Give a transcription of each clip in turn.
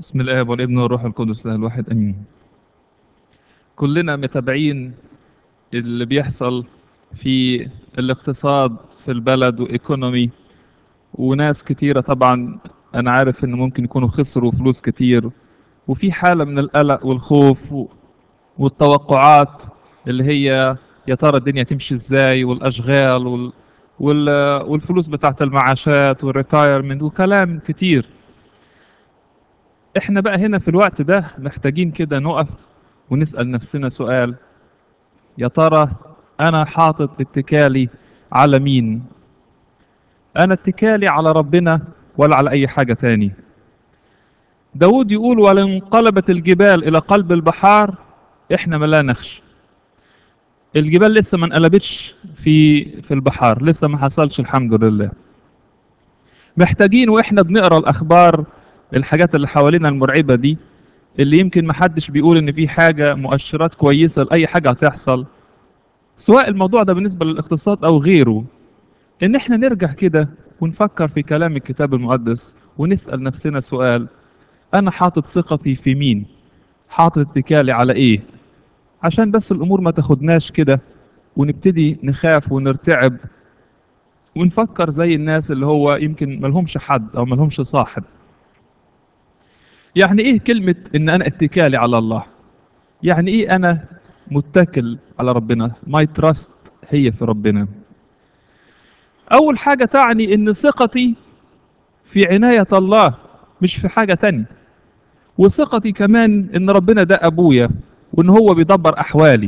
بسم الله والابن والروح القدس له الواحد امين كلنا متابعين اللي بيحصل في الاقتصاد في البلد وايكونومي وناس كتيرة طبعا انا عارف ان ممكن يكونوا خسروا فلوس كتير وفي حالة من القلق والخوف و- والتوقعات اللي هي يا ترى الدنيا تمشي ازاي والاشغال وال وال- والفلوس بتاعت المعاشات والريتايرمنت وكلام كتير احنا بقى هنا في الوقت ده محتاجين كده نقف ونسأل نفسنا سؤال يا ترى انا حاطط اتكالي على مين انا اتكالي على ربنا ولا على اي حاجة تاني داود يقول ولو انقلبت الجبال الى قلب البحار احنا ما لا نخشى الجبال لسه ما انقلبتش في في البحار لسه ما حصلش الحمد لله محتاجين واحنا بنقرا الاخبار الحاجات اللي حوالينا المرعبه دي اللي يمكن ما حدش بيقول ان في حاجه مؤشرات كويسه لاي حاجه هتحصل سواء الموضوع ده بالنسبه للاقتصاد او غيره ان احنا نرجع كده ونفكر في كلام الكتاب المقدس ونسال نفسنا سؤال انا حاطط ثقتي في مين حاطط اتكالي على ايه عشان بس الامور ما تاخدناش كده ونبتدي نخاف ونرتعب ونفكر زي الناس اللي هو يمكن ملهمش حد او ملهمش صاحب يعني ايه كلمة ان انا اتكالي على الله يعني ايه انا متكل على ربنا ماي تراست هي في ربنا اول حاجة تعني ان ثقتي في عناية الله مش في حاجة تانية وثقتي كمان ان ربنا ده ابويا وان هو بيدبر احوالي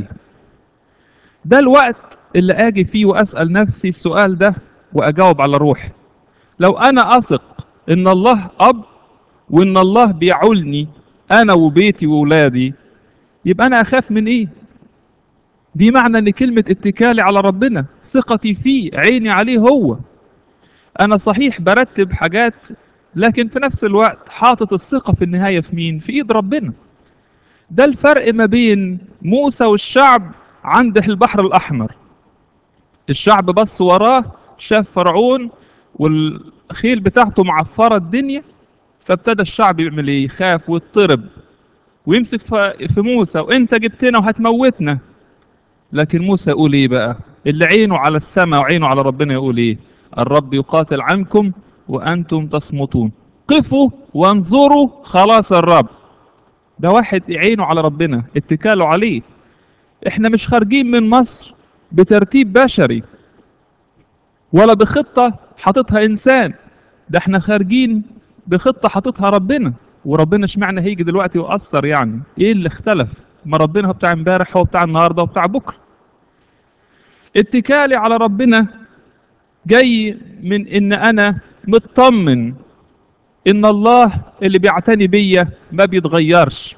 ده الوقت اللي اجي فيه واسال نفسي السؤال ده واجاوب على روحي لو انا اثق ان الله اب وان الله بيعولني انا وبيتي واولادي يبقى انا اخاف من ايه دي معنى ان كلمه اتكالي على ربنا ثقتي فيه عيني عليه هو انا صحيح برتب حاجات لكن في نفس الوقت حاطط الثقه في النهايه في مين في ايد ربنا ده الفرق ما بين موسى والشعب عند البحر الأحمر الشعب بص وراه شاف فرعون والخيل بتاعته معفرة الدنيا فابتدى الشعب يعمل ايه يخاف ويضطرب ويمسك ف- في موسى وانت جبتنا وهتموتنا لكن موسى يقول ايه بقى اللي عينه على السماء وعينه على ربنا يقول ايه الرب يقاتل عنكم وانتم تصمتون قفوا وانظروا خلاص الرب ده واحد عينه على ربنا اتكاله عليه احنا مش خارجين من مصر بترتيب بشري ولا بخطة حاططها انسان ده احنا خارجين بخطة حاططها ربنا وربنا اشمعنى هيجي دلوقتي وأثر يعني ايه اللي اختلف ما ربنا هو بتاع امبارح هو بتاع النهارده وبتاع بكره اتكالي على ربنا جاي من ان انا مطمن ان الله اللي بيعتني بيا ما بيتغيرش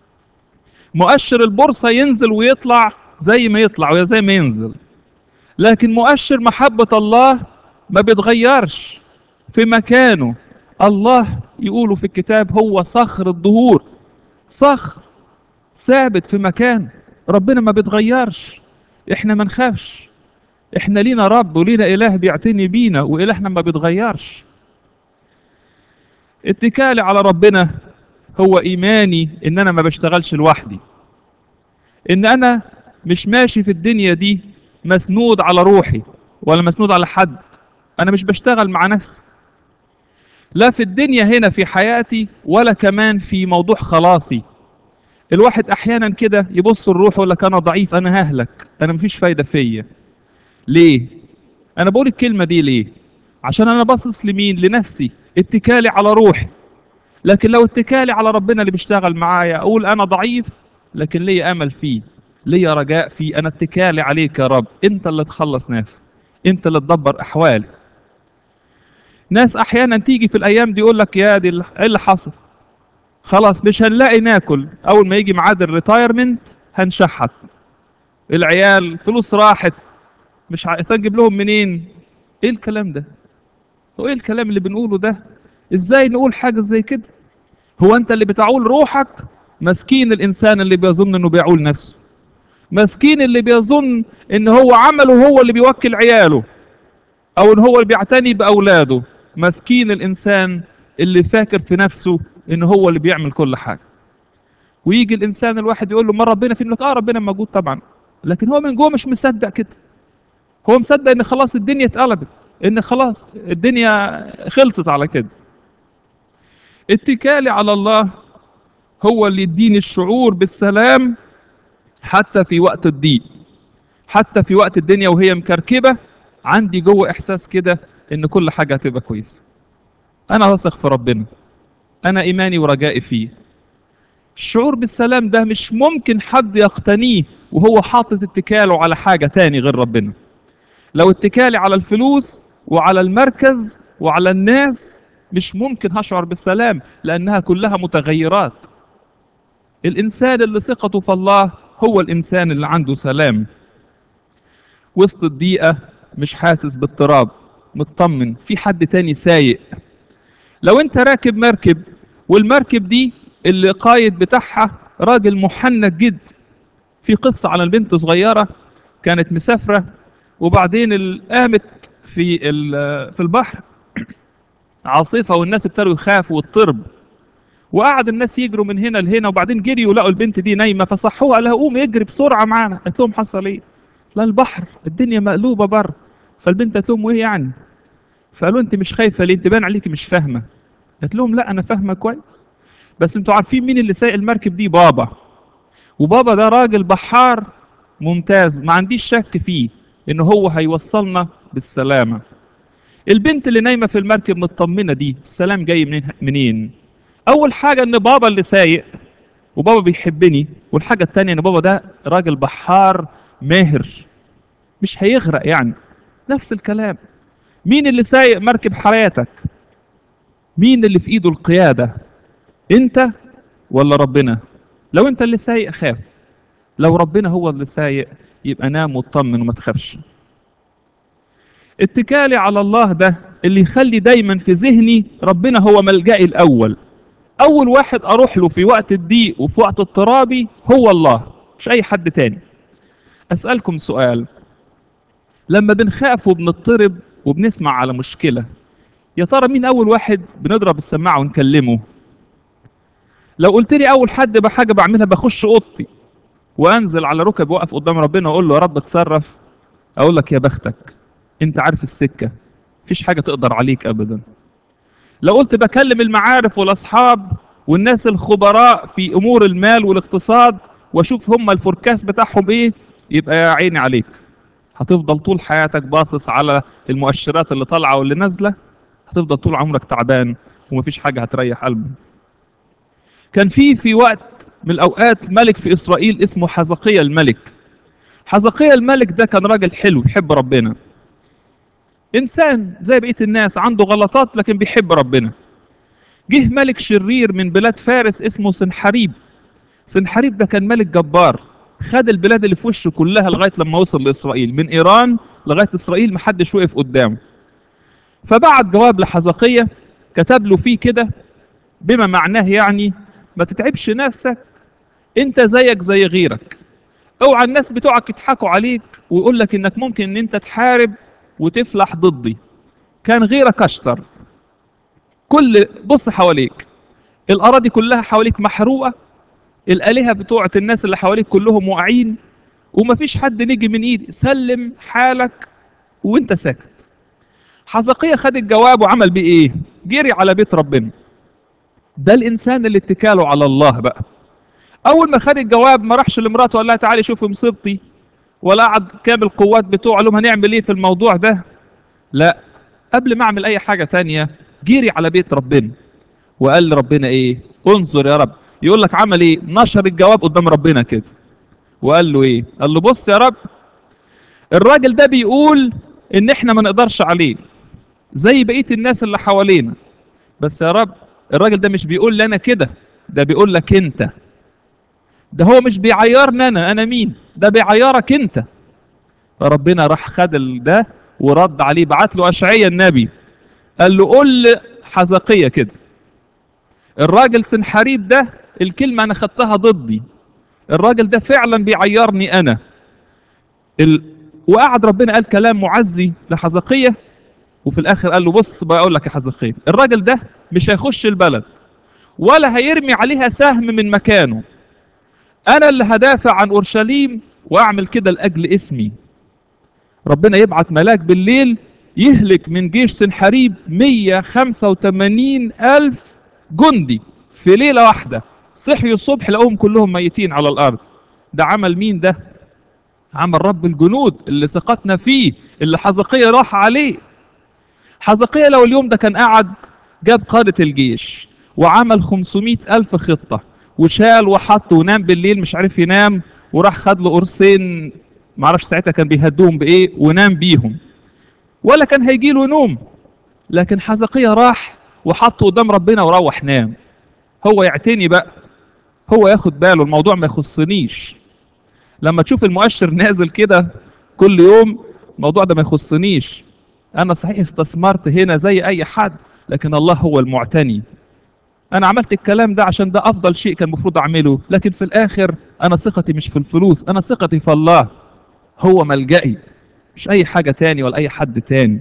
مؤشر البورصة ينزل ويطلع زي ما يطلع وزي ما ينزل لكن مؤشر محبة الله ما بيتغيرش في مكانه الله يقولوا في الكتاب هو صخر الدهور صخر ثابت في مكانه ربنا ما بيتغيرش احنا ما نخافش احنا لينا رب ولينا اله بيعتني بينا والهنا ما بيتغيرش اتكالي على ربنا هو ايماني ان انا ما بشتغلش لوحدي ان انا مش ماشي في الدنيا دي مسنود على روحي ولا مسنود على حد انا مش بشتغل مع نفسي لا في الدنيا هنا في حياتي ولا كمان في موضوع خلاصي الواحد احيانا كده يبص لروحه يقول لك انا ضعيف انا ههلك انا مفيش فايده فيا ليه انا بقول الكلمه دي ليه عشان انا باصص لمين لنفسي اتكالي على روحي لكن لو اتكالي على ربنا اللي بيشتغل معايا اقول انا ضعيف لكن ليا امل فيه ليا رجاء فيه انا اتكالي عليك يا رب انت اللي تخلص ناس انت اللي تدبر احوالي ناس احيانا تيجي في الايام دي يقول لك يا دي ال- ايه اللي حصل خلاص مش هنلاقي ناكل اول ما يجي ميعاد الريتايرمنت هنشحت العيال فلوس راحت مش ع- هنجيب لهم منين ايه الكلام ده هو ايه الكلام اللي بنقوله ده ازاي نقول حاجه زي كده هو انت اللي بتعول روحك مسكين الانسان اللي بيظن انه بيعول نفسه مسكين اللي بيظن ان هو عمله هو اللي بيوكل عياله او ان هو اللي بيعتني باولاده مسكين الانسان اللي فاكر في نفسه ان هو اللي بيعمل كل حاجه ويجي الانسان الواحد يقول له ما ربنا فين لك اه ربنا موجود طبعا لكن هو من جوه مش مصدق كده هو مصدق ان خلاص الدنيا اتقلبت ان خلاص الدنيا خلصت على كده اتكالي على الله هو اللي يديني الشعور بالسلام حتى في وقت الضيق حتى في وقت الدنيا وهي مكركبه عندي جوه احساس كده ان كل حاجه هتبقى كويسه انا واثق في ربنا انا ايماني ورجائي فيه الشعور بالسلام ده مش ممكن حد يقتنيه وهو حاطط اتكاله على حاجه تاني غير ربنا لو اتكالي على الفلوس وعلى المركز وعلى الناس مش ممكن هشعر بالسلام لانها كلها متغيرات الانسان اللي ثقته في الله هو الانسان اللي عنده سلام وسط الضيقه مش حاسس باضطراب مطمن في حد تاني سايق لو انت راكب مركب والمركب دي اللي قايد بتاعها راجل محنك جد في قصة على البنت صغيرة كانت مسافرة وبعدين ال- قامت في ال- في البحر عاصفة والناس ابتدوا يخافوا واضطرب وقعد الناس يجروا من هنا لهنا وبعدين جريوا لقوا البنت دي نايمة فصحوها قال لها قوم اجري بسرعة معانا قالت لهم حصل ايه؟ لا البحر الدنيا مقلوبة بره فالبنت قالت لهم وايه يعني؟ فقالوا انت مش خايفة ليه؟ انت باين عليكي مش فاهمة قالت لهم لا انا فاهمة كويس بس انتوا عارفين مين اللي سايق المركب دي بابا وبابا ده راجل بحار ممتاز ما عنديش شك فيه ان هو هيوصلنا بالسلامة البنت اللي نايمة في المركب مطمنة دي السلام جاي منين منين اول حاجة ان بابا اللي سايق وبابا بيحبني والحاجة التانية ان بابا ده راجل بحار ماهر مش هيغرق يعني نفس الكلام مين اللي سايق مركب حياتك مين اللي في ايده القيادة انت ولا ربنا لو انت اللي سايق خاف لو ربنا هو اللي سايق يبقى نام واطمن وما تخافش اتكالي على الله ده اللي يخلي دايما في ذهني ربنا هو ملجئي الاول اول واحد اروح له في وقت الضيق وفي وقت اضطرابي هو الله مش اي حد تاني اسالكم سؤال لما بنخاف وبنضطرب وبنسمع على مشكله يا ترى مين اول واحد بنضرب السماعه ونكلمه لو قلت لي اول حد بحاجه بعملها بخش اوضتي وانزل على ركب واقف قدام ربنا واقول له يا رب اتصرف اقول لك يا بختك انت عارف السكه مفيش حاجه تقدر عليك ابدا لو قلت بكلم المعارف والاصحاب والناس الخبراء في امور المال والاقتصاد واشوف هم الفوركاست بتاعهم ايه يبقى يا عيني عليك هتفضل طول حياتك باصص على المؤشرات اللي طالعه واللي نازله هتفضل طول عمرك تعبان ومفيش حاجه هتريح قلبك كان في في وقت من الاوقات ملك في اسرائيل اسمه حزقية الملك حزقية الملك ده كان راجل حلو يحب ربنا انسان زي بقيه الناس عنده غلطات لكن بيحب ربنا جه ملك شرير من بلاد فارس اسمه سنحريب سنحريب ده كان ملك جبار خد البلاد اللي في وشه كلها لغايه لما وصل لاسرائيل من ايران لغايه اسرائيل محدش وقف قدامه فبعت جواب لحزقية كتب له فيه كده بما معناه يعني ما تتعبش نفسك انت زيك زي غيرك اوعى الناس بتوعك يضحكوا عليك ويقول لك انك ممكن ان انت تحارب وتفلح ضدي كان غيرك اشطر كل بص حواليك الاراضي كلها حواليك محروقه الالهه بتوعه الناس اللي حواليك كلهم واقعين ومفيش حد نجي من ايدي سلم حالك وانت ساكت حزقية خد الجواب وعمل بيه ايه جري على بيت ربنا ده الانسان اللي اتكاله على الله بقى اول ما خد الجواب ما راحش لمراته وقال لها تعالي شوفي مصيبتي ولا قعد كامل القوات بتوعه قال لهم هنعمل ايه في الموضوع ده لا قبل ما اعمل اي حاجه تانية جري على بيت ربنا وقال لربنا ايه انظر يا رب يقول لك عمل ايه نشر الجواب قدام ربنا كده وقال له ايه قال له بص يا رب الراجل ده بيقول ان احنا ما نقدرش عليه زي بقيه الناس اللي حوالينا بس يا رب الراجل ده مش بيقول لي انا كده ده بيقول لك انت ده هو مش بيعيرني انا انا مين ده بيعيرك انت فربنا راح خد ال- ده ورد عليه بعت له اشعيا النبي قال له قول حزقية كده الراجل سنحريب ده الكلمة أنا خدتها ضدي الراجل ده فعلا بيعيرني أنا ال... وقعد ربنا قال كلام معزي لحزقية وفي الاخر قال له بص بقول لك يا حزقية الراجل ده مش هيخش البلد ولا هيرمي عليها سهم من مكانه انا اللي هدافع عن اورشليم واعمل كده لاجل اسمي ربنا يبعت ملاك بالليل يهلك من جيش سنحريب 185 ألف جندي في ليلة واحدة صحيوا الصبح لقوهم كلهم ميتين على الأرض ده عمل مين ده عمل رب الجنود اللي ثقتنا فيه اللي حزقية راح عليه حزقية لو اليوم ده كان قعد جاب قادة الجيش وعمل 500 ألف خطة وشال وحط ونام بالليل مش عارف ينام وراح خد له قرصين معرفش ساعتها كان بيهدوهم بإيه ونام بيهم ولا كان هيجي له نوم لكن حزقية راح وحطه قدام ربنا وروح نام هو يعتني بقى هو ياخد باله الموضوع ما يخصنيش لما تشوف المؤشر نازل كده كل يوم الموضوع ده ما يخصنيش انا صحيح استثمرت هنا زي اي حد لكن الله هو المعتني انا عملت الكلام ده عشان ده افضل شيء كان المفروض اعمله لكن في الاخر انا ثقتي مش في الفلوس انا ثقتي في الله هو ملجئي مش اي حاجة تاني ولا اي حد تاني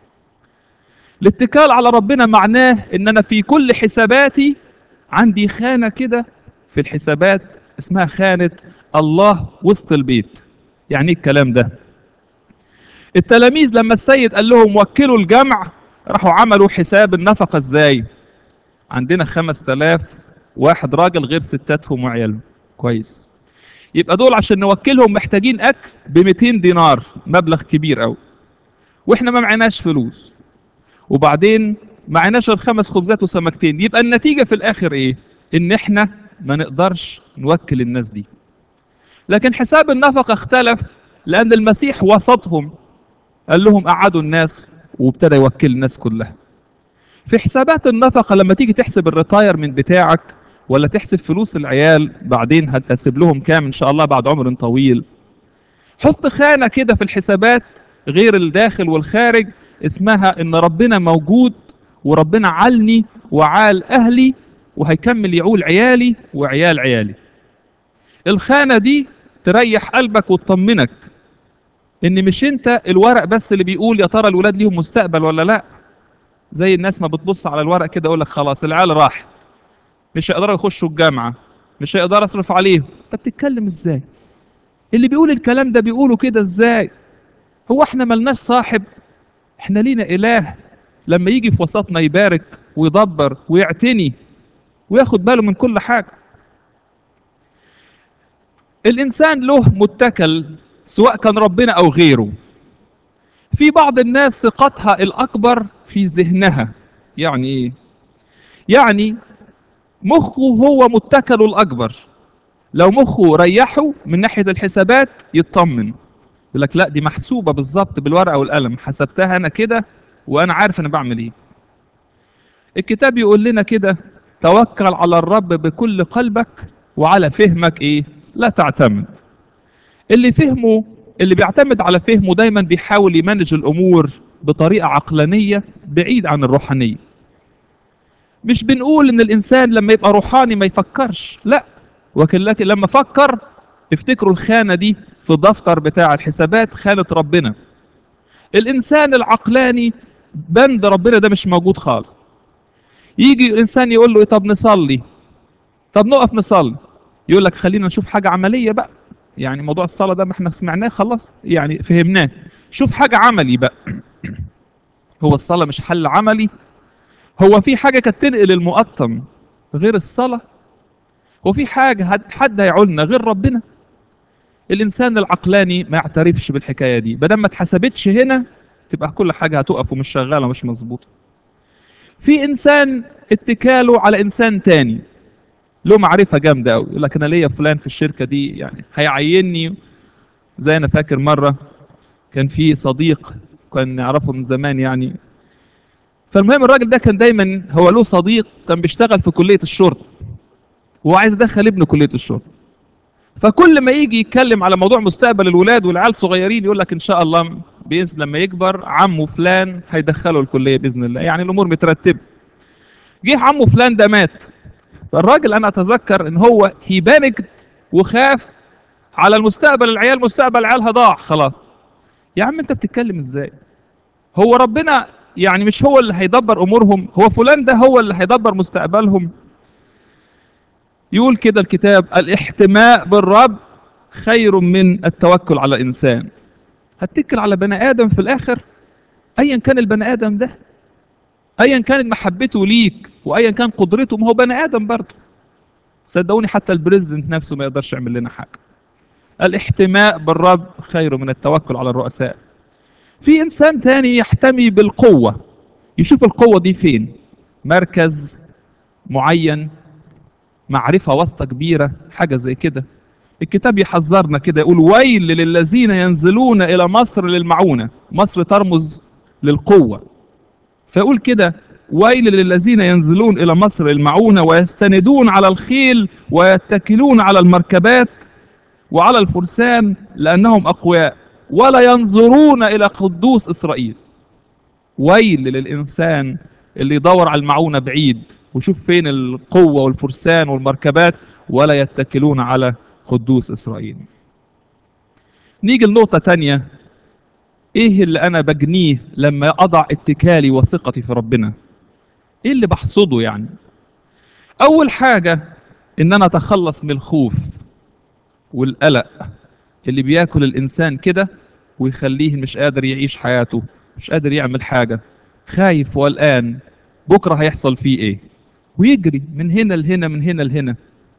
الاتكال على ربنا معناه ان انا في كل حساباتي عندي خانة كده في الحسابات اسمها خانة الله وسط البيت يعني ايه الكلام ده التلاميذ لما السيد قال لهم وكلوا الجمع راحوا عملوا حساب النفقة ازاي عندنا خمس تلاف واحد راجل غير ستاتهم وعيالهم كويس يبقى دول عشان نوكلهم محتاجين اكل ب 200 دينار مبلغ كبير قوي واحنا ما معناش فلوس وبعدين معناش غير خمس خبزات وسمكتين يبقى النتيجة في الاخر ايه ان احنا ما نقدرش نوكل الناس دي لكن حساب النفقة اختلف لان المسيح وسطهم قال لهم قعدوا الناس وابتدى يوكل الناس كلها في حسابات النفقة لما تيجي تحسب الريتايرمنت بتاعك ولا تحسب فلوس العيال بعدين هتحسب لهم كام ان شاء الله بعد عمر طويل حط خانة كده في الحسابات غير الداخل والخارج اسمها ان ربنا موجود وربنا عالني وعال اهلي وهيكمل يعول عيالي وعيال عيالي الخانة دي تريح قلبك وتطمنك ان مش انت الورق بس اللي بيقول يا ترى الولاد ليهم مستقبل ولا لا زي الناس ما بتبص على الورق كده يقول لك خلاص العيال راحت مش هيقدروا يخشوا الجامعة مش هيقدر اصرف عليهم انت بتتكلم ازاي اللي بيقول الكلام ده بيقوله كده ازاي هو احنا ملناش صاحب احنا لينا اله لما يجي في وسطنا يبارك ويدبر ويعتني وياخد باله من كل حاجة الانسان له متكل سواء كان ربنا او غيره في بعض الناس ثقتها الاكبر في ذهنها يعني ايه يعني مخه هو متكله الاكبر لو مخه ريحه من ناحيه الحسابات يطمن يقول لك لا دي محسوبه بالظبط بالورقه والقلم حسبتها انا كده وانا عارف انا بعمل ايه الكتاب يقول لنا كده توكل على الرب بكل قلبك وعلى فهمك ايه لا تعتمد اللي فهمه اللي بيعتمد على فهمه دايما بيحاول يمانج الامور بطريقه عقلانيه بعيد عن الروحانيه مش بنقول ان الانسان لما يبقى روحاني ما يفكرش لا ولكن لكن لما فكر افتكروا الخانه دي في الدفتر بتاع الحسابات خانه ربنا الانسان العقلاني بند ربنا ده مش موجود خالص يجي الانسان يقول له إيه طب نصلي طب نقف نصلي يقول لك خلينا نشوف حاجه عمليه بقى يعني موضوع الصلاه ده ما احنا سمعناه خلاص يعني فهمناه شوف حاجه عملي بقى هو الصلاه مش حل عملي هو في حاجه كانت تنقل المقطم غير الصلاه هو في حاجه حد هيعولنا غير ربنا الانسان العقلاني ما يعترفش بالحكايه دي بدل ما اتحسبتش هنا تبقى كل حاجه هتقف ومش شغاله ومش مظبوطه في انسان اتكاله على انسان تاني له معرفه جامده قوي يقول لك انا ليا فلان في الشركه دي يعني هيعيني زي انا فاكر مره كان في صديق كان نعرفه من زمان يعني فالمهم الراجل ده كان دايما هو له صديق كان بيشتغل في كليه الشرطه وهو عايز يدخل ابنه كليه الشرطه فكل ما يجي يتكلم على موضوع مستقبل الولاد والعيال صغيرين يقول لك ان شاء الله باذن لما يكبر عمه فلان هيدخله الكليه باذن الله يعني الامور مترتبه جه عمه فلان ده مات فالراجل انا اتذكر ان هو هي بانكت وخاف على المستقبل العيال مستقبل العيال هضاع خلاص يا عم انت بتتكلم ازاي هو ربنا يعني مش هو اللي هيدبر امورهم هو فلان ده هو اللي هيدبر مستقبلهم يقول كده الكتاب الاحتماء بالرب خير من التوكل على الانسان هتكل على بني ادم في الاخر ايا كان البني ادم ده ايا كانت محبته ليك وايا كان قدرته ما هو بني ادم برضه صدقوني حتى البريزدنت نفسه ما يقدرش يعمل لنا حاجه الاحتماء بالرب خير من التوكل على الرؤساء في انسان تاني يحتمي بالقوه يشوف القوه دي فين مركز معين معرفه واسطه كبيره حاجه زي كده الكتاب يحذرنا كده يقول ويل للذين ينزلون الى مصر للمعونه مصر ترمز للقوه فيقول كده ويل للذين ينزلون الى مصر للمعونه ويستندون على الخيل ويتكلون على المركبات وعلى الفرسان لانهم اقوياء ولا ينظرون الى قدوس اسرائيل ويل للانسان اللي يدور على المعونه بعيد ويشوف فين القوه والفرسان والمركبات ولا يتكلون على قدوس اسرائيل نيجي لنقطه تانية ايه اللي انا بجنيه لما اضع اتكالي وثقتي في ربنا ايه اللي بحصده يعني اول حاجه ان انا اتخلص من الخوف والقلق اللي بياكل الانسان كده ويخليه مش قادر يعيش حياته مش قادر يعمل حاجه خايف وقلقان بكره هيحصل فيه ايه ويجري من هنا لهنا من هنا لهنا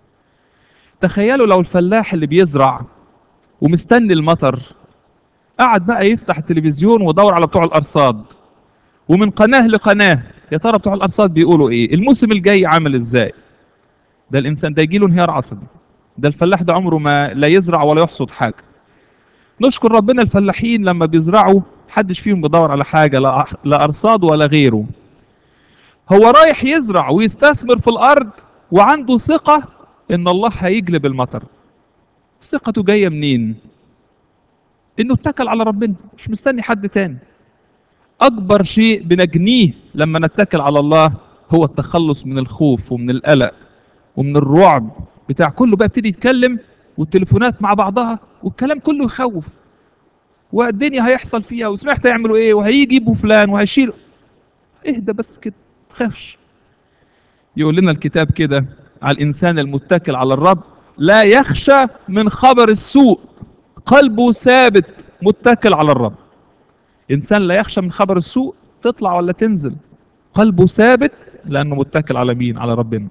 تخيلوا لو الفلاح اللي بيزرع ومستني المطر قعد بقى يفتح التلفزيون ويدور على بتوع الارصاد ومن قناه لقناه يا ترى بتوع الارصاد بيقولوا ايه الموسم الجاي عامل ازاي ده الانسان ده يجيله انهيار عصبي ده الفلاح ده عمره ما لا يزرع ولا يحصد حاجه نشكر ربنا الفلاحين لما بيزرعوا محدش فيهم بيدور على حاجه لا لا ارصاد ولا غيره هو رايح يزرع ويستثمر في الارض وعنده ثقه ان الله هيجلب المطر ثقته جايه منين انه اتكل على ربنا مش مستني حد تاني اكبر شيء بنجنيه لما نتكل على الله هو التخلص من الخوف ومن القلق ومن الرعب بتاع كله بقى يبتدي يتكلم والتليفونات مع بعضها والكلام كله يخوف والدنيا هيحصل فيها وسمعت يعملوا ايه وهيجي يجيبوا فلان وهيشيلوا اهدى بس كده تخافش يقول لنا الكتاب كده على الانسان المتكل على الرب لا يخشى من خبر السوء قلبه ثابت متكل على الرب انسان لا يخشى من خبر السوء تطلع ولا تنزل قلبه ثابت لانه متكل على مين على ربنا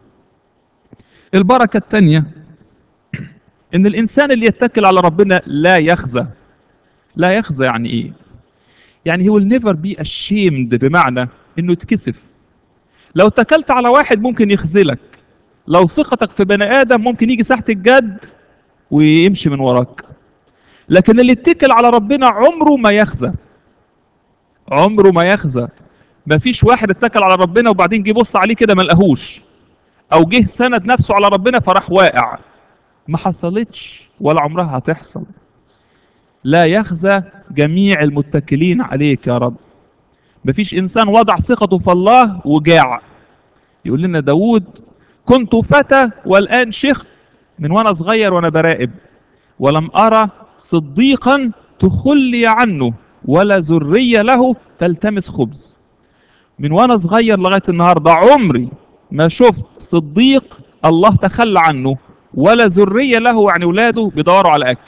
البركه الثانيه ان الانسان اللي يتكل على ربنا لا يخزى لا يخزى يعني ايه يعني he will never be ashamed بمعنى انه يتكسف لو اتكلت على واحد ممكن يخذلك لو ثقتك في بني ادم ممكن يجي ساحه الجد ويمشي من وراك لكن اللي اتكل على ربنا عمره ما يخزى عمره ما يخزى ما فيش واحد اتكل على ربنا وبعدين جه يبص عليه كده ما لقاهوش او جه سند نفسه على ربنا فراح واقع ما حصلتش ولا عمرها هتحصل لا يخزى جميع المتكلين عليك يا رب مفيش انسان وضع ثقته في الله وجاع يقول لنا داود كنت فتى والان شيخ من وانا صغير وانا براقب ولم ارى صديقا تخلي عنه ولا ذريه له تلتمس خبز من وانا صغير لغايه النهارده عمري ما شفت صديق الله تخلى عنه ولا ذريه له يعني اولاده بيدوروا على اكل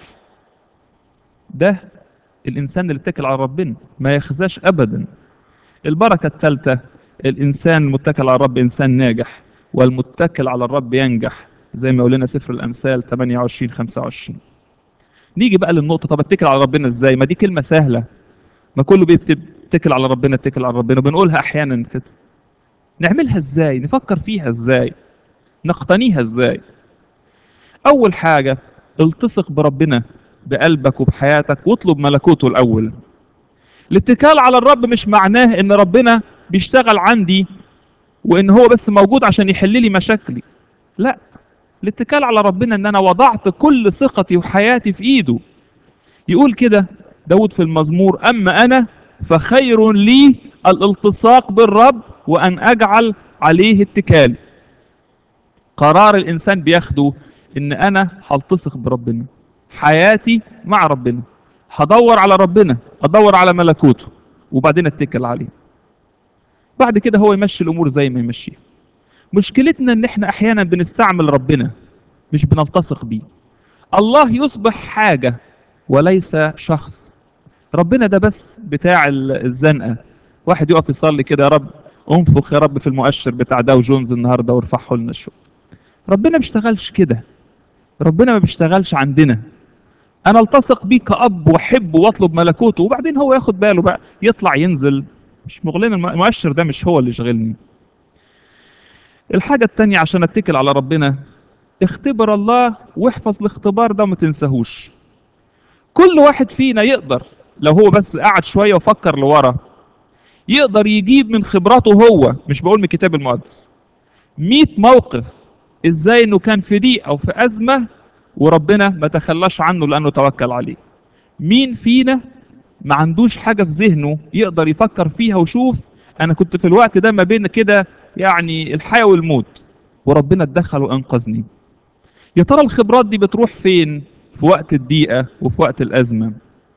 ده الانسان اللي اتكل على ربنا ما يخزاش ابدا البركه الثالثه الانسان المتكل على الرب انسان ناجح والمتكل على الرب ينجح زي ما يقول لنا سفر الامثال 28 25 نيجي بقى للنقطه طب اتكل على ربنا ازاي ما دي كلمه سهله ما كله بيتكل على ربنا اتكل على ربنا بنقولها احيانا كده نعملها ازاي نفكر فيها ازاي نقتنيها ازاي اول حاجه التصق بربنا بقلبك وبحياتك واطلب ملكوته الاول الاتكال على الرب مش معناه ان ربنا بيشتغل عندي وان هو بس موجود عشان يحل لي مشاكلي لا الاتكال على ربنا ان انا وضعت كل ثقتي وحياتي في ايده يقول كده داود في المزمور اما انا فخير لي الالتصاق بالرب وان اجعل عليه اتكالي قرار الانسان بياخده ان انا هلتصق بربنا حياتي مع ربنا هدور على ربنا ادور على ملكوته وبعدين اتكل عليه بعد كده هو يمشي الامور زي ما يمشيها مشكلتنا ان احنا احيانا بنستعمل ربنا مش بنلتصق بيه الله يصبح حاجة وليس شخص ربنا ده بس بتاع ال- الزنقة واحد يقف يصلي كده يا رب انفخ يا رب في المؤشر بتاع داو جونز النهارده وارفعه لنا شويه ربنا ما بيشتغلش كده ربنا ما بيشتغلش عندنا انا التصق بيه كاب واحبه واطلب ملكوته وبعدين هو ياخد باله بقى يطلع ينزل مش مغلنا الم- المؤشر ده مش هو اللي يشغلني الحاجة التانية عشان اتكل على ربنا اختبر الله واحفظ الاختبار ده وما تنساهوش كل واحد فينا يقدر لو هو بس قعد شوية وفكر لورا يقدر يجيب من خبراته هو مش بقول من الكتاب المقدس 100 موقف ازاي انه كان في ضيق او في ازمه وربنا ما تخلاش عنه لانه توكل عليه مين فينا ما عندوش حاجه في ذهنه يقدر يفكر فيها وشوف انا كنت في الوقت ده ما بين كده يعني الحياه والموت وربنا اتدخل وانقذني يا ترى الخبرات دي بتروح فين في وقت الضيقه وفي وقت الازمه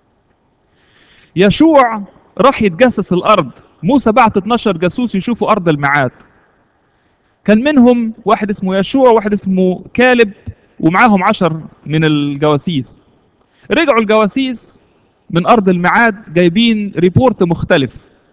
يشوع راح يتجسس الارض موسى بعت 12 جاسوس يشوفوا ارض الميعاد كان منهم واحد اسمه يشوع وواحد اسمه كالب ومعاهم عشر من الجواسيس رجعوا الجواسيس من ارض الميعاد جايبين ريبورت مختلف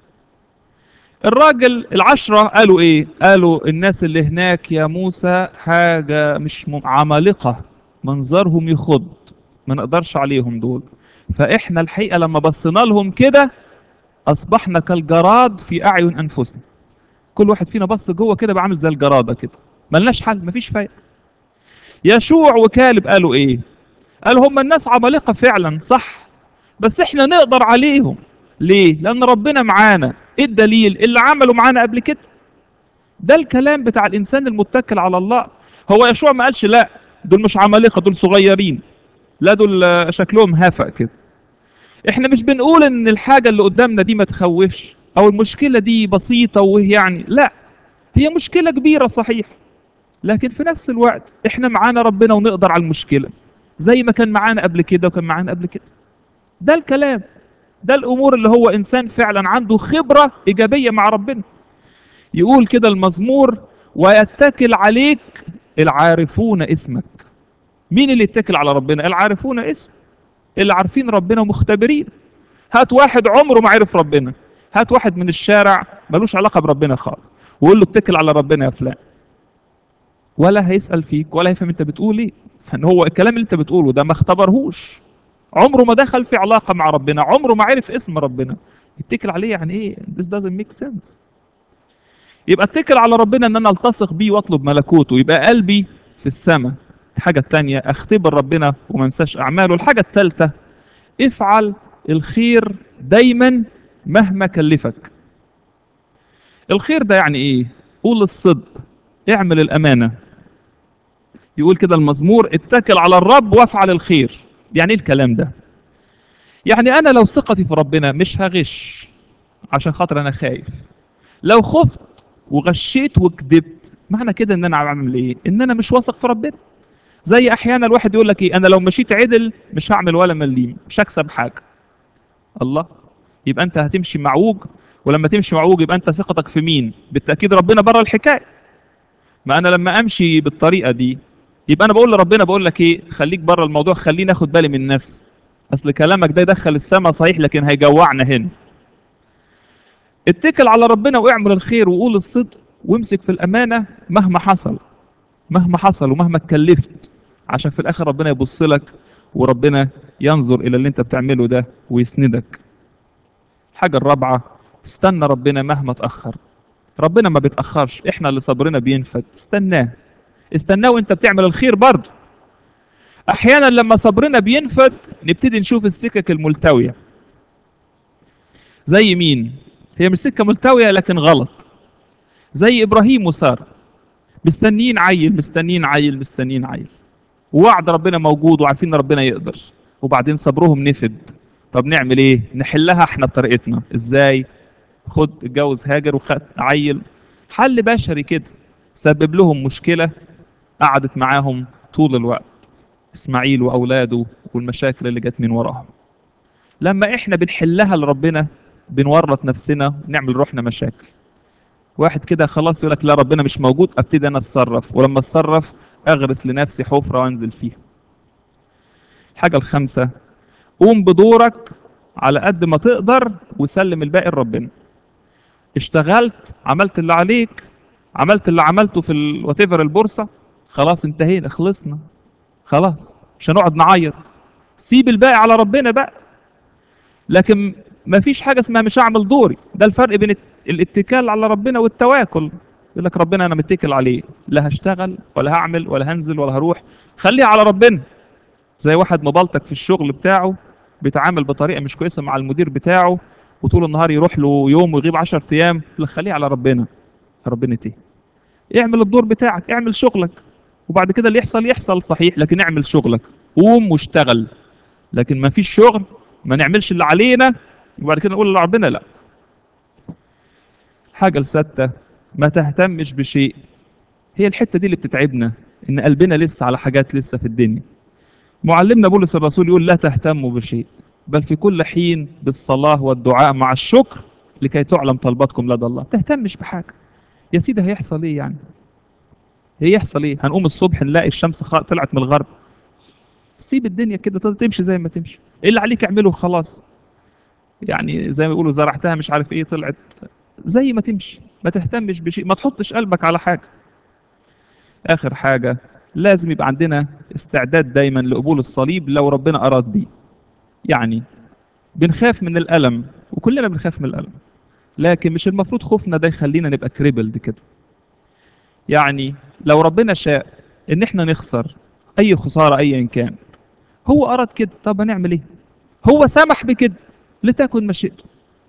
الراجل العشرة قالوا ايه قالوا الناس اللي هناك يا موسى حاجة مش م- عمالقة منظرهم يخض ما نقدرش عليهم دول فاحنا الحقيقة لما بصينا لهم كده اصبحنا كالجراد في اعين انفسنا كل واحد فينا بص جوه كده بعمل زي الجراده كده ملناش حل مفيش فايده يشوع وكالب قالوا ايه قالوا هم الناس عمالقه فعلا صح بس احنا نقدر عليهم ليه لان ربنا معانا ايه الدليل اللي عملوا معانا قبل كده ده الكلام بتاع الانسان المتكل على الله هو يشوع ما قالش لا دول مش عمالقه دول صغيرين لا دول آه، شكلهم هفق كده احنا مش بنقول ان الحاجه اللي قدامنا دي ما تخوفش او المشكله دي بسيطه وهي يعني لا هي مشكله كبيره صحيح لكن في نفس الوقت احنا معانا ربنا ونقدر على المشكله زي ما كان معانا قبل كده وكان معانا قبل كده ده الكلام ده الامور اللي هو انسان فعلا عنده خبره ايجابيه مع ربنا يقول كده المزمور ويتكل عليك العارفون اسمك مين اللي يتكل على ربنا العارفون اسم اللي عارفين ربنا ومختبرين هات واحد عمره ما عرف ربنا هات واحد من الشارع ملوش علاقه بربنا خالص وقول له اتكل على ربنا يا فلان ولا هيسال فيك ولا هيفهم انت بتقول ايه ان هو الكلام اللي انت بتقوله ده ما اختبرهوش عمره ما دخل في علاقه مع ربنا عمره ما عرف اسم ربنا يتكل عليه يعني ايه this doesn't make sense يبقى اتكل على ربنا ان انا التصق بيه واطلب ملكوته يبقى قلبي في السماء الحاجه الثانيه اختبر ربنا وما انساش اعماله الحاجه الثالثه افعل الخير دايما مهما كلفك الخير ده يعني ايه قول الصدق اعمل الامانه يقول كده المزمور اتكل على الرب وافعل الخير يعني ايه الكلام ده يعني انا لو ثقتي في ربنا مش هغش عشان خاطر انا خايف لو خفت وغشيت وكذبت معنى كده ان انا بعمل ايه ان انا مش واثق في ربنا زي احيانا الواحد يقول لك ايه انا لو مشيت عدل مش هعمل ولا مليم مش هكسب حاجه الله يبقى انت هتمشي معوج ولما تمشي معوج يبقى انت ثقتك في مين بالتاكيد ربنا بره الحكايه ما انا لما امشي بالطريقه دي يبقى انا بقول لربنا بقول لك ايه خليك بره الموضوع خليني اخد بالي من نفسي اصل كلامك ده يدخل السماء صحيح لكن هيجوعنا هنا اتكل على ربنا واعمل الخير وقول الصدق وامسك في الامانه مهما حصل مهما حصل ومهما اتكلفت عشان في الاخر ربنا يبص لك وربنا ينظر الى اللي انت بتعمله ده ويسندك الحاجه الرابعه استنى ربنا مهما تاخر ربنا ما بيتاخرش احنا اللي صبرنا بينفد استناه استناه وانت بتعمل الخير برضه احيانا لما صبرنا بينفد نبتدي نشوف السكك الملتويه زي مين هي مش سكه ملتويه لكن غلط زي ابراهيم وساره مستنيين عيل مستنيين عيل مستنيين عيل ووعد ربنا موجود وعارفين ان ربنا يقدر وبعدين صبرهم نفد طب نعمل ايه نحلها احنا بطريقتنا ازاي خد اتجوز هاجر وخد عيل حل بشري كده سبب لهم مشكله قعدت معاهم طول الوقت اسماعيل واولاده والمشاكل اللي جت من وراهم لما احنا بنحلها لربنا بنورط نفسنا ونعمل روحنا مشاكل واحد كده خلاص يقول لك لا ربنا مش موجود ابتدي انا اتصرف ولما اتصرف اغرس لنفسي حفره وانزل فيها الحاجه الخامسه قوم بدورك على قد ما تقدر وسلم الباقي لربنا اشتغلت عملت اللي عليك عملت اللي عملته في الوات البورصه خلاص انتهينا خلصنا خلاص مش هنقعد نعيط سيب الباقي على ربنا بقى لكن ما فيش حاجه اسمها مش هعمل دوري ده الفرق بين الاتكال على ربنا والتواكل يقول لك ربنا انا متكل عليه لا هشتغل ولا هعمل ولا هنزل ولا هروح خليها على ربنا زي واحد مبلطك في الشغل بتاعه بيتعامل بطريقه مش كويسه مع المدير بتاعه وطول النهار يروح له يوم ويغيب 10 ايام لا خليه على ربنا ربنا ايه اعمل الدور بتاعك اعمل شغلك وبعد كده اللي يحصل يحصل صحيح لكن اعمل شغلك قوم واشتغل لكن ما فيش شغل ما نعملش اللي علينا وبعد كده نقول لربنا لا حاجة الستة ما تهتمش بشيء هي الحتة دي اللي بتتعبنا إن قلبنا لسه على حاجات لسه في الدنيا معلمنا بولس الرسول يقول لا تهتموا بشيء بل في كل حين بالصلاة والدعاء مع الشكر لكي تعلم طلباتكم لدى الله تهتمش بحاجة يا سيدي هيحصل ايه يعني هيحصل ايه هنقوم الصبح نلاقي الشمس طلعت من الغرب سيب الدنيا كده تمشي زي ما تمشي ايه اللي عليك اعمله خلاص يعني زي ما بيقولوا زرعتها مش عارف ايه طلعت زي ما تمشي ما تهتمش بشيء ما تحطش قلبك على حاجة آخر حاجة لازم يبقى عندنا استعداد دايما لقبول الصليب لو ربنا أراد بيه يعني بنخاف من الألم وكلنا بنخاف من الألم لكن مش المفروض خوفنا ده يخلينا نبقى كريبلد كده يعني لو ربنا شاء ان احنا نخسر اي خسارة ايا كانت هو اراد كده طب هنعمل ايه هو سمح بكده لتكن مشيئته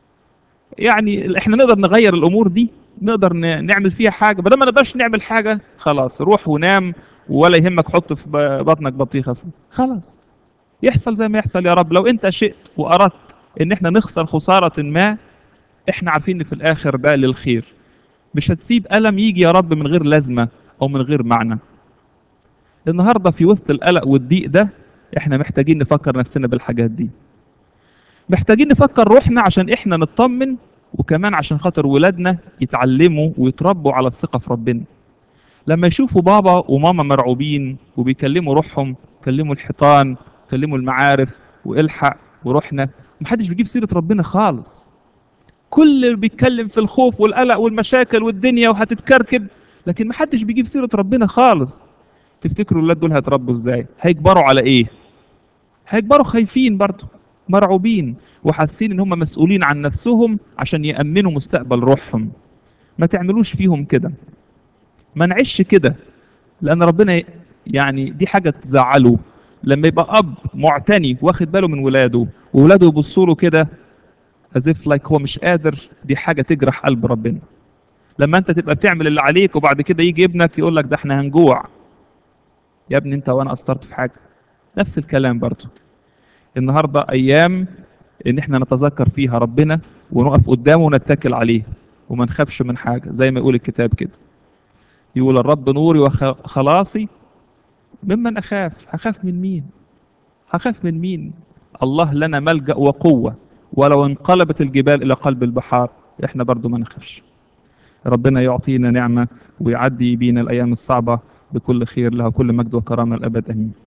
يعني احنا نقدر نغير الامور دي نقدر نعمل فيها حاجه بدل ما نقدرش نعمل حاجه خلاص روح ونام ولا يهمك حط في بطنك بطيخه خلاص يحصل زي ما يحصل يا رب لو انت شئت واردت ان احنا نخسر خساره ما احنا عارفين ان في الاخر ده للخير مش هتسيب الم يجي يا رب من غير لازمه او من غير معنى النهارده في وسط القلق والضيق ده احنا محتاجين نفكر نفسنا بالحاجات دي محتاجين نفكر روحنا عشان احنا نطمن وكمان عشان خاطر ولادنا يتعلموا ويتربوا على الثقة في ربنا لما يشوفوا بابا وماما مرعوبين وبيكلموا روحهم كلموا الحيطان كلموا المعارف والحق وروحنا محدش بيجيب سيرة ربنا خالص كل اللي بيتكلم في الخوف والقلق والمشاكل والدنيا وهتتكركب لكن محدش بيجيب سيرة ربنا خالص تفتكروا الولاد دول هيتربوا ازاي هيكبروا على ايه هيكبروا خايفين برضه مرعوبين وحاسين ان هم مسؤولين عن نفسهم عشان يأمنوا مستقبل روحهم ما تعملوش فيهم كده ما نعيش كده لان ربنا يعني دي حاجة تزعله لما يبقى اب معتني واخد باله من ولاده وولاده يبصوا له كده as if like هو مش قادر دي حاجة تجرح قلب ربنا لما انت تبقى بتعمل اللي عليك وبعد كده يجي ابنك يقول لك ده احنا هنجوع يا ابني انت وانا قصرت في حاجة نفس الكلام برضه النهارده ايام ان احنا نتذكر فيها ربنا ونقف قدامه ونتكل عليه وما نخافش من حاجه زي ما يقول الكتاب كده يقول الرب نوري وخلاصي ممن اخاف هخاف من مين هخاف من مين الله لنا ملجا وقوه ولو انقلبت الجبال الى قلب البحار احنا برضو ما نخافش ربنا يعطينا نعمه ويعدي بينا الايام الصعبه بكل خير لها كل مجد وكرامه الابد امين